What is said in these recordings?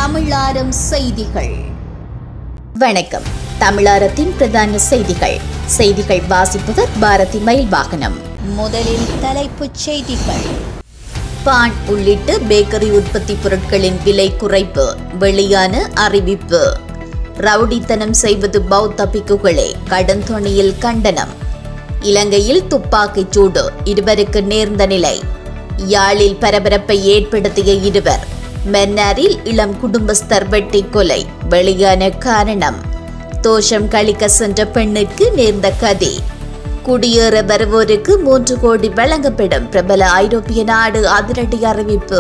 தமிழாரம் செய்திகள் வணக்கம் தமிழாரத்தின் பிரதான செய்திகள் செய்திகள் வாசிப்பவர் பாரதி மயில் வாகனம் முதலில் தலைப்புச் செய்திகள் பான் உள்ளிட்ட பேக்கரி உற்பத்தி பொருட்களின் விலை குறைப்பு வெளியான அறிவிப்பு ரவுடித்தனம் செய்வது பௌத்த பிக்குகளே கடன் தொனியில் கண்டனம் இலங்கையில் துப்பாக்கிச் சூடு இருவருக்கு நேர்ந்த நிலை யாழில் பரபரப்பை ஏற்படுத்திய இருவர் மன்னாரில் இளம் குடும்பஸ்தர் வெட்டி கொலை வெளியான காரணம் தோஷம் கழிக்க சென்ற பெண்ணிற்கு நேர்ந்த கதி குடியேற வருவோருக்கு மூன்று கோடி வழங்கப்படும் பிரபல ஐரோப்பிய நாடு அதிரடி அறிவிப்பு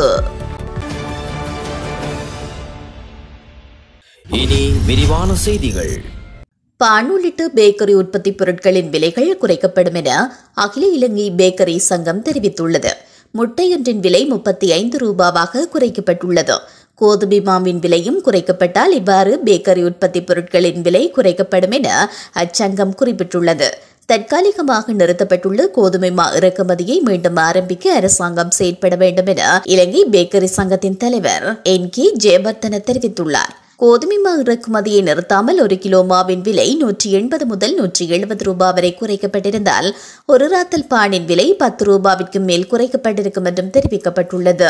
இனி விரிவான செய்திகள் பான் உள்ளிட்ட பேக்கரி உற்பத்தி பொருட்களின் விலைகள் குறைக்கப்படும் என அகில இலங்கை பேக்கரி சங்கம் தெரிவித்துள்ளது முட்டையொன்றின் விலை முப்பத்தி ஐந்து ரூபாவாக குறைக்கப்பட்டுள்ளது கோதுமை மாவின் விலையும் குறைக்கப்பட்டால் இவ்வாறு பேக்கரி உற்பத்தி பொருட்களின் விலை குறைக்கப்படும் என அச்சங்கம் குறிப்பிட்டுள்ளது தற்காலிகமாக நிறுத்தப்பட்டுள்ள கோதுமை மா இறக்குமதியை மீண்டும் ஆரம்பிக்க அரசாங்கம் செயற்பட வேண்டும் என இலங்கை பேக்கரி சங்கத்தின் தலைவர் என் கே ஜெயவர்தன தெரிவித்துள்ளார் கோதுமை மா இறக்குமதியை நிறுத்தாமல் ஒரு கிலோ மாவின் விலை நூற்றி எண்பது முதல் நூற்றி எழுபது ரூபாய் வரை குறைக்கப்பட்டிருந்தால் ஒரு ராத்தல் பானின் விலை பத்து ரூபாவிற்கு மேல் குறைக்கப்பட்டிருக்கும் என்றும் தெரிவிக்கப்பட்டுள்ளது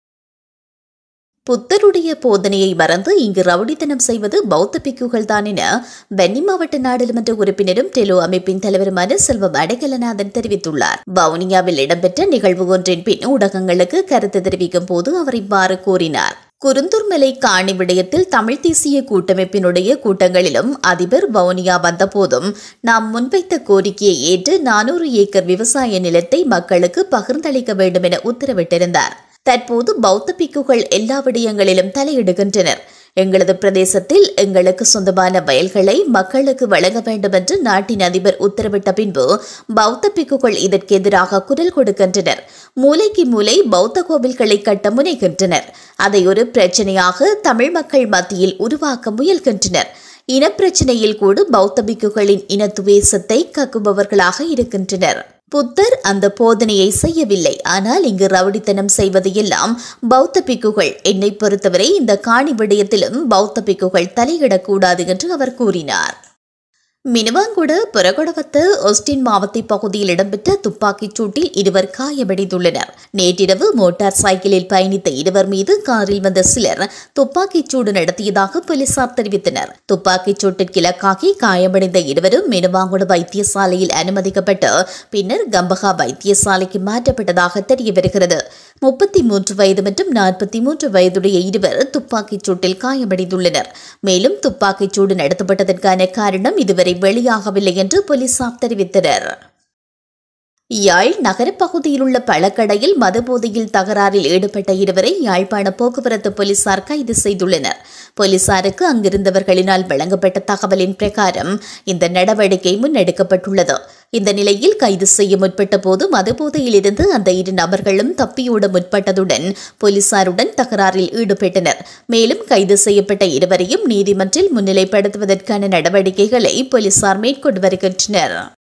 புத்தருடைய போதனையை மறந்து இங்கு ரவுடித்தனம் செய்வது பௌத்த பிக்குகள் தான் என வன்னி மாவட்ட நாடாளுமன்ற உறுப்பினரும் டெலோ அமைப்பின் தலைவருமான செல்வம் அடைக்கலநாதன் தெரிவித்துள்ளார் வவுனியாவில் இடம்பெற்ற நிகழ்வு ஒன்றின் பின் ஊடகங்களுக்கு கருத்து தெரிவிக்கும் போது அவர் இவ்வாறு கூறினார் குருந்தூர்மலை காணி விடயத்தில் தமிழ் தேசிய கூட்டமைப்பினுடைய கூட்டங்களிலும் அதிபர் வவுனியா வந்தபோதும் நாம் முன்வைத்த கோரிக்கையை ஏற்று நானூறு ஏக்கர் விவசாய நிலத்தை மக்களுக்கு பகிர்ந்தளிக்க வேண்டும் என உத்தரவிட்டிருந்தார் தற்போது பௌத்த பிக்குகள் எல்லா விடயங்களிலும் தலையிடுகின்றனர் எங்களது பிரதேசத்தில் எங்களுக்கு சொந்தமான வயல்களை மக்களுக்கு வழங்க வேண்டும் என்று நாட்டின் அதிபர் உத்தரவிட்ட பின்பு பௌத்த பிக்குகள் இதற்கு எதிராக குரல் கொடுக்கின்றனர் மூலைக்கு மூலை பௌத்த கோவில்களை கட்ட முனைகின்றனர் அதை ஒரு பிரச்சனையாக தமிழ் மக்கள் மத்தியில் உருவாக்க முயல்கின்றனர் இனப்பிரச்சனையில் கூட பௌத்த பிக்குகளின் இனத்துவேசத்தை கக்குபவர்களாக இருக்கின்றனர் புத்தர் அந்த போதனையை செய்யவில்லை ஆனால் இங்கு ரவுடித்தனம் செய்வது எல்லாம் பௌத்த பிக்குகள் என்னை பொறுத்தவரை இந்த காணி விடயத்திலும் பௌத்த பிக்குகள் தலையிடக்கூடாது என்று அவர் கூறினார் மினுவாங்குட புறகொடவத்த ஒஸ்டின் மாவட்ட பகுதியில் இடம்பெற்ற துப்பாக்கிச் சூட்டில் இருவர் காயமடைந்துள்ளனர் நேற்றிரவு மோட்டார் சைக்கிளில் பயணித்த இருவர் மீது காரில் வந்த சிலர் துப்பாக்கிச் சூடு நடத்தியதாக போலீசார் தெரிவித்தனர் துப்பாக்கிச் சூட்டிற்கு இலக்காகி காயமடைந்த இருவரும் மினுவாங்குட வைத்தியசாலையில் அனுமதிக்கப்பட்டு பின்னர் கம்பகா வைத்தியசாலைக்கு மாற்றப்பட்டதாக தெரிய வருகிறது முப்பத்தி மூன்று வயது மற்றும் நாற்பத்தி மூன்று வயதுடைய இருவர் துப்பாக்கிச் சூட்டில் காயமடைந்துள்ளனர் மேலும் துப்பாக்கிச் சூடு நடத்தப்பட்டதற்கான காரணம் இதுவரை வெளியாகவில்லை என்று போலீசார் தெரிவித்தனர் யாழ் நகரப்பகுதியில் உள்ள பழக்கடையில் மதுபோதையில் தகராறில் ஈடுபட்ட இருவரை யாழ்ப்பாண போக்குவரத்து போலீசார் கைது செய்துள்ளனர் போலீசாருக்கு அங்கிருந்தவர்களினால் வழங்கப்பட்ட தகவலின் பிரகாரம் இந்த நடவடிக்கை முன்னெடுக்கப்பட்டுள்ளது இந்த நிலையில் கைது செய்ய முற்பட்ட போது மதுபோதையில் இருந்து அந்த இரு நபர்களும் தப்பியோட முற்பட்டதுடன் போலீசாருடன் தகராறில் ஈடுபட்டனர் மேலும் கைது செய்யப்பட்ட இருவரையும் நீதிமன்றில் முன்னிலைப்படுத்துவதற்கான நடவடிக்கைகளை போலீசார் மேற்கொண்டு வருகின்றனர்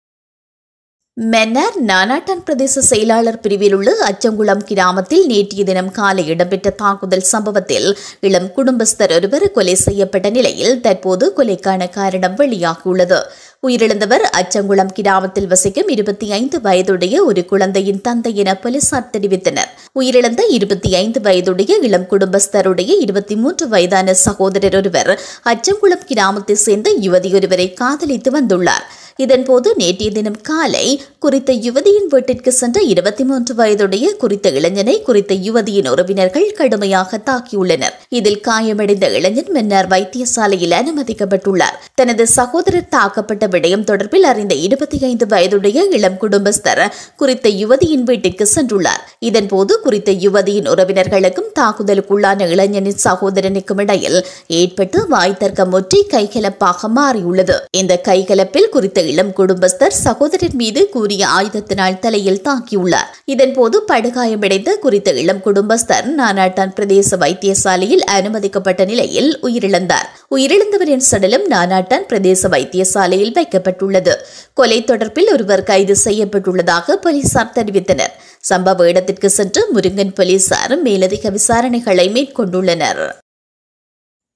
மன்னார் நானாட்டான் பிரதேச செயலாளர் பிரிவில் உள்ள அச்சங்குளம் கிராமத்தில் நேற்றைய தினம் காலை இடம்பெற்ற தாக்குதல் சம்பவத்தில் இளம் குடும்பஸ்தர் ஒருவர் கொலை செய்யப்பட்ட நிலையில் தற்போது கொலைக்கான காரணம் வெளியாகியுள்ளது உயிரிழந்தவர் அச்சங்குளம் கிராமத்தில் வசிக்கும் இருபத்தி ஐந்து வயதுடைய ஒரு குழந்தையின் தந்தை என போலீசார் தெரிவித்தனர் உயிரிழந்த இருபத்தி ஐந்து வயதுடைய இளம் குடும்பஸ்தருடைய இருபத்தி மூன்று வயதான சகோதரர் ஒருவர் அச்சங்குளம் கிராமத்தை சேர்ந்த யுவதியொருவரை காதலித்து வந்துள்ளார் இதன்போது நேற்றைய தினம் காலை குறித்த யுவதியின் வீட்டிற்கு சென்ற இருபத்தி மூன்று வயதுடைய குறித்த இளைஞனை குறித்த யுவதியின் உறவினர்கள் கடுமையாக தாக்கியுள்ளனர் இதில் காயமடைந்த இளைஞன் மன்னார் வைத்தியசாலையில் அனுமதிக்கப்பட்டுள்ளார் தனது சகோதரர் தாக்கப்பட்ட விடயம் தொடர்பில் அறிந்த இருபத்தி ஐந்து வயதுடைய இளம் குடும்பஸ்தர் குறித்த யுவதியின் வீட்டிற்கு சென்றுள்ளார் இதன்போது குறித்த யுவதியின் உறவினர்களுக்கும் தாக்குதலுக்குள்ளான இளைஞனின் சகோதரனுக்கும் இடையில் ஏற்பட்டு வாய் தர்க்கம் ஒற்றி கைகலப்பாக மாறியுள்ளது இந்த கைகலப்பில் குறித்த இளம் குடும்பஸ்தர் சகோதரர் மீது கூறிய ஆயுதத்தினால் தலையில் தாக்கியுள்ளார் இதன்போது படுகாயமடைந்த குறித்த இளம் குடும்பஸ்தர் நானாட்டான் பிரதேச வைத்தியசாலையில் அனுமதிக்கப்பட்ட நிலையில் உயிரிழந்தார் உயிரிழந்தவரின் சடலம் நானாட்டான் பிரதேச வைத்தியசாலையில் வைக்கப்பட்டுள்ளது கொலை தொடர்பில் ஒருவர் கைது செய்யப்பட்டுள்ளதாக போலீசார் தெரிவித்தனர் சம்பவ இடத்திற்கு சென்று முருங்கன் போலீசார் மேலதிக விசாரணைகளை மேற்கொண்டுள்ளனர்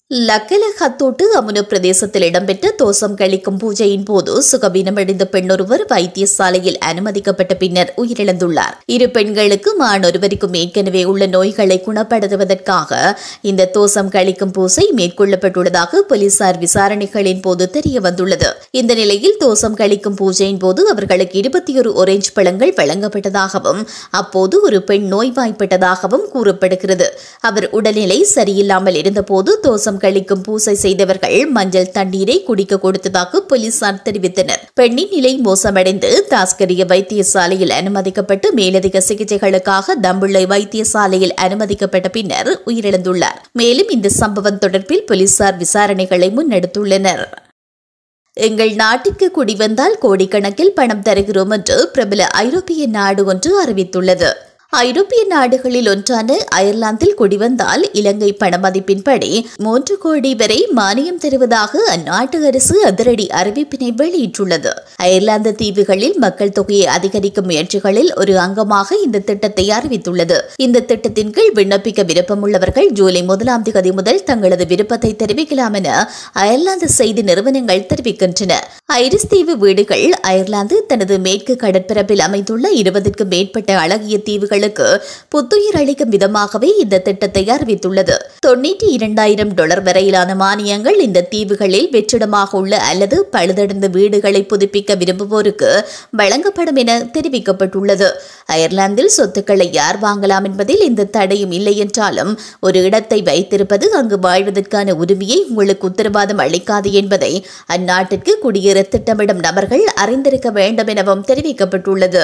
லக்கல ஹத்தோட்டு அமுன பிரதேசத்தில் இடம்பெற்ற தோசம் கழிக்கும் பூஜையின் போது சுகவீனமடைந்த பெண்ணொருவர் வைத்தியசாலையில் அனுமதிக்கப்பட்ட பின்னர் உயிரிழந்துள்ளார் இரு பெண்களுக்கு மாணொருவருக்கும் ஏற்கனவே உள்ள நோய்களை குணப்படுத்துவதற்காக இந்த தோசம் கழிக்கும் பூசை மேற்கொள்ளப்பட்டுள்ளதாக போலீசார் விசாரணைகளின் போது தெரிய வந்துள்ளது இந்த நிலையில் தோசம் கழிக்கும் பூஜையின் போது அவர்களுக்கு இருபத்தி ஒரு ஒரேஞ்ச் பழங்கள் வழங்கப்பட்டதாகவும் அப்போது ஒரு பெண் நோய்வாய்ப்பட்டதாகவும் கூறப்படுகிறது அவர் உடல்நிலை சரியில்லாமல் இருந்தபோது தோசம் கழிக்கும் பூசை செய்தவர்கள் மஞ்சள் தண்ணீரை குடிக்க கொடுத்ததாக போலீசார் தெரிவித்தனர் பெண்ணின் நிலை மோசமடைந்து தாஸ்கரிய வைத்தியசாலையில் அனுமதிக்கப்பட்டு மேலதிக சிகிச்சைகளுக்காக தம்புள்ளை வைத்தியசாலையில் அனுமதிக்கப்பட்ட பின்னர் உயிரிழந்துள்ளார் மேலும் இந்த சம்பவம் தொடர்பில் போலீசார் விசாரணைகளை முன்னெடுத்துள்ளனர் எங்கள் நாட்டிற்கு குடிவந்தால் கோடிக்கணக்கில் பணம் தருகிறோம் என்று பிரபல ஐரோப்பிய நாடு ஒன்று அறிவித்துள்ளது ஐரோப்பிய நாடுகளில் ஒன்றான அயர்லாந்தில் குடிவந்தால் இலங்கை பண மதிப்பின்படி மூன்று கோடி வரை மானியம் தருவதாக அந்நாட்டு அரசு அதிரடி அறிவிப்பினை வெளியிட்டுள்ளது அயர்லாந்து தீவுகளில் மக்கள் தொகையை அதிகரிக்கும் முயற்சிகளில் ஒரு அங்கமாக இந்த திட்டத்தை அறிவித்துள்ளது இந்த திட்டத்தின் கீழ் விண்ணப்பிக்க விருப்பமுள்ளவர்கள் ஜூலை முதலாம் தேதி முதல் தங்களது விருப்பத்தை தெரிவிக்கலாம் என அயர்லாந்து செய்தி நிறுவனங்கள் தெரிவிக்கின்றன ஐரிஸ் தீவு வீடுகள் அயர்லாந்து தனது மேற்கு கடற்பரப்பில் அமைந்துள்ள இருபதுக்கும் மேற்பட்ட அழகிய தீவுகளுக்கு புத்துயிர் அளிக்கும் விதமாகவே இந்த திட்டத்தை அறிவித்துள்ளது தொண்ணூற்றி இரண்டாயிரம் டாலர் வரையிலான மானியங்கள் இந்த தீவுகளில் வெற்றிடமாக உள்ள அல்லது பழுதடைந்த வீடுகளை புதுப்பிக்க விரும்புவோருக்கு வழங்கப்படும் என தெரிவிக்கப்பட்டுள்ளது அயர்லாந்தில் சொத்துக்களை யார் வாங்கலாம் என்பதில் எந்த தடையும் இல்லை என்றாலும் ஒரு இடத்தை வைத்திருப்பது அங்கு வாழ்வதற்கான உரிமையை உங்களுக்கு உத்தரவாதம் அளிக்காது என்பதை அந்நாட்டிற்கு குடியேற திட்டமிடும் நபர்கள் அறிந்திருக்க வேண்டும் எனவும் தெரிவிக்கப்பட்டுள்ளது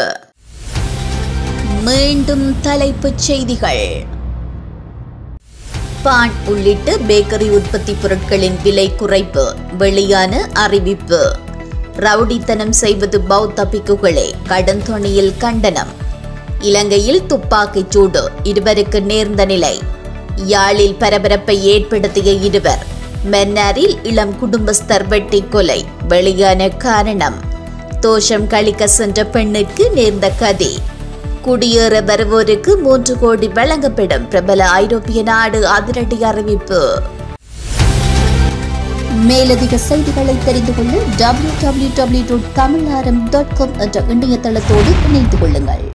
மீண்டும் தலைப்புச் செய்திகள் பான் உள்ளிட்ட பேக்கரி உற்பத்தி பொருட்களின் விலை குறைப்பு வெளியான அறிவிப்பு ரவுடித்தனம் செய்வது பௌத்த பிக்குகளே கடன் தொனியில் கண்டனம் இலங்கையில் துப்பாக்கிச் சூடு இருவருக்கு நேர்ந்த நிலை யாழில் பரபரப்பை ஏற்படுத்திய இருவர் மன்னாரில் இளம் குடும்பஸ்தர் வெட்டி கொலை வெளியான காரணம் தோஷம் கழிக்க சென்ற பெண்ணிற்கு நேர்ந்த கதி குடியேற வருவோருக்கு மூன்று கோடி வழங்கப்படும் பிரபல ஐரோப்பிய நாடு அதிரடி அறிவிப்பு மேலதிக செய்திகளை தெரிந்து கொள்ள W W W dot Tamil dot com என்ற இணையதளத்தோடு இணைந்து கொள்ளுங்கள்